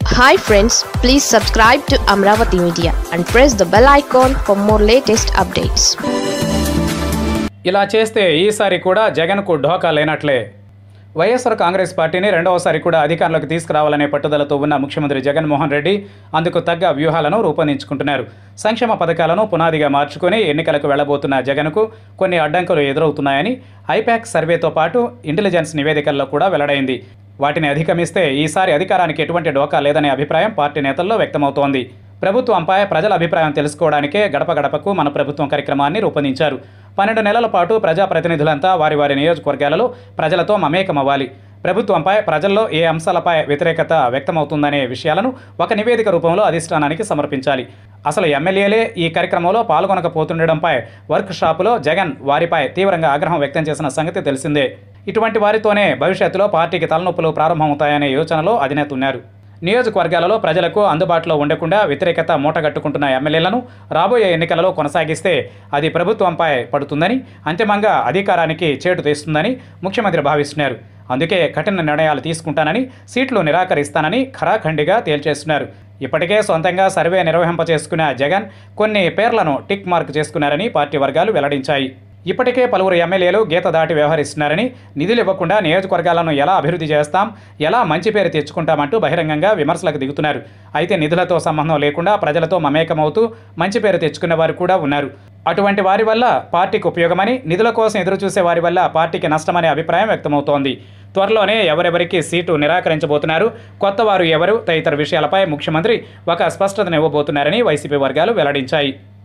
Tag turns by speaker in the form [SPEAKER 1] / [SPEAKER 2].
[SPEAKER 1] hi friends please subscribe to Amaravati media and press the bell icon for more latest updates
[SPEAKER 2] ఇలా చేస్తే ఈసారి కూడా జగన్కు ఢోకా లేనట్లే వైఎస్ఆర్ కాంగ్రెస్ పార్టీని రెండవసారి కూడా అధికారంలోకి తీసుకురావాలనే పట్టుదలతో ఉన్న ముఖ్యమంత్రి జగన్మోహన్ రెడ్డి అందుకు తగ్గ వ్యూహాలను రూపొందించుకుంటున్నారు సంక్షేమ పథకాలను పునాదిగా మార్చుకొని ఎన్నికలకు వెళ్లబోతున్న జగన్కు కొన్ని అడ్డంకులు ఎదురవుతున్నాయని ఐపాక్ సర్వేతో పాటు ఇంటెలిజెన్స్ నివేదికల్లో కూడా వెల్లడైంది వాటిని అధిగమిస్తే ఈసారి అధికారానికి ఎటువంటి డోకా లేదనే అభిప్రాయం పార్టీ నేతల్లో వ్యక్తమవుతోంది ప్రభుత్వంపై ప్రజల అభిప్రాయం తెలుసుకోవడానికే గడప గడపకు మన ప్రభుత్వం కార్యక్రమాన్ని రూపొందించారు పన్నెండు నెలల పాటు ప్రజాప్రతినిధులంతా వారి వారి నియోజకవర్గాలలో ప్రజలతో మమేకమవ్వాలి ప్రభుత్వంపై ప్రజల్లో ఏ అంశాలపై వ్యతిరేకత వ్యక్తమవుతుందనే విషయాలను ఒక నివేదిక రూపంలో అధిష్టానానికి సమర్పించాలి అసలు ఎమ్మెల్యేలే ఈ కార్యక్రమంలో పాల్గొనకపోతుండడంపై వర్క్ షాపులో జగన్ వారిపై తీవ్రంగా ఆగ్రహం వ్యక్తం చేసిన సంగతి తెలిసిందే ఇటువంటి వారితోనే భవిష్యత్తులో పార్టీకి తలనొప్పులు ప్రారంభమవుతాయనే యోచనలో అధినేత ఉన్నారు నియోజకవర్గాలలో ప్రజలకు అందుబాటులో ఉండకుండా వ్యతిరేకత మూటగట్టుకుంటున్న ఎమ్మెల్యేలను రాబోయే ఎన్నికలలో కొనసాగిస్తే అది ప్రభుత్వంపై పడుతుందని అంతిమంగా అధికారానికి చేటు తెస్తుందని ముఖ్యమంత్రి భావిస్తున్నారు అందుకే కఠిన నిర్ణయాలు తీసుకుంటానని సీట్లు నిరాకరిస్తానని ఖరాఖండిగా తేల్చేస్తున్నారు ఇప్పటికే సొంతంగా సర్వే నిర్వహింపచేసుకున్న జగన్ కొన్ని పేర్లను టిక్ మార్క్ చేసుకున్నారని పార్టీ వర్గాలు వెల్లడించాయి ఇప్పటికే పలువురు ఎమ్మెల్యేలు గీత దాటి వ్యవహరిస్తున్నారని నిధులు ఇవ్వకుండా నియోజకవర్గాలను ఎలా అభివృద్ధి చేస్తాం ఎలా మంచి పేరు తెచ్చుకుంటామంటూ బహిరంగంగా విమర్శలకు దిగుతున్నారు అయితే నిధులతో సంబంధం లేకుండా ప్రజలతో మమేకమవుతూ మంచి పేరు తెచ్చుకున్న వారు కూడా ఉన్నారు అటువంటి వారి వల్ల పార్టీకి ఉపయోగమని నిధుల కోసం ఎదురుచూసే వారి వల్ల పార్టీకి నష్టమనే అభిప్రాయం వ్యక్తమవుతోంది త్వరలోనే ఎవరెవరికి సీటు నిరాకరించబోతున్నారు కొత్త వారు ఎవరు తదితర విషయాలపై ముఖ్యమంత్రి ఒక స్పష్టతనివ్వబోతున్నారని వైసీపీ వర్గాలు వెల్లడించాయి